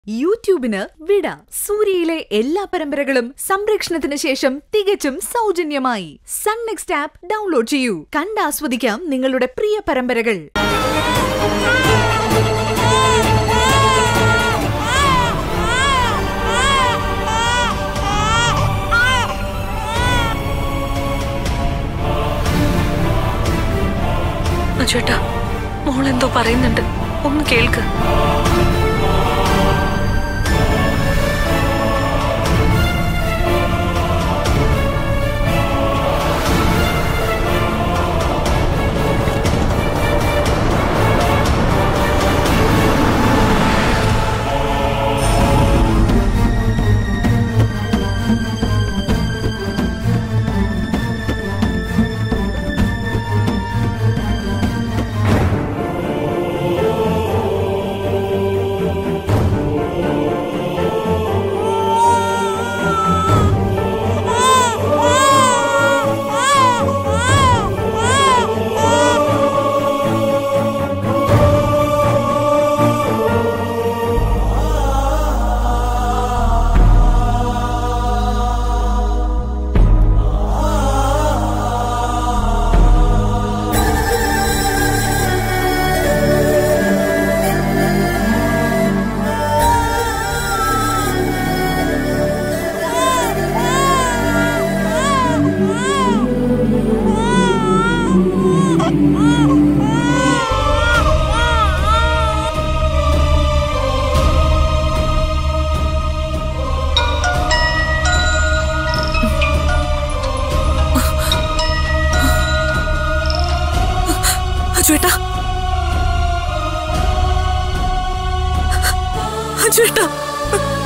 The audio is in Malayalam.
യൂട്യൂബിന് വിട സൂര്യയിലെ എല്ലാ പരമ്പരകളും സംരക്ഷണത്തിന് ശേഷം തികച്ചും സൗജന്യമായി സൺ നെക്സ്റ്റ് ആപ്പ് ഡൗൺലോഡ് ചെയ്യൂ കണ്ടാസ്വദിക്കാം നിങ്ങളുടെ പ്രിയ പരമ്പരകൾ ചേട്ടാ മോൾ എന്തോ പറയുന്നുണ്ട് ഒന്ന് കേൾക്ക് അജുവേട്ടാ അജുവേട്ടാ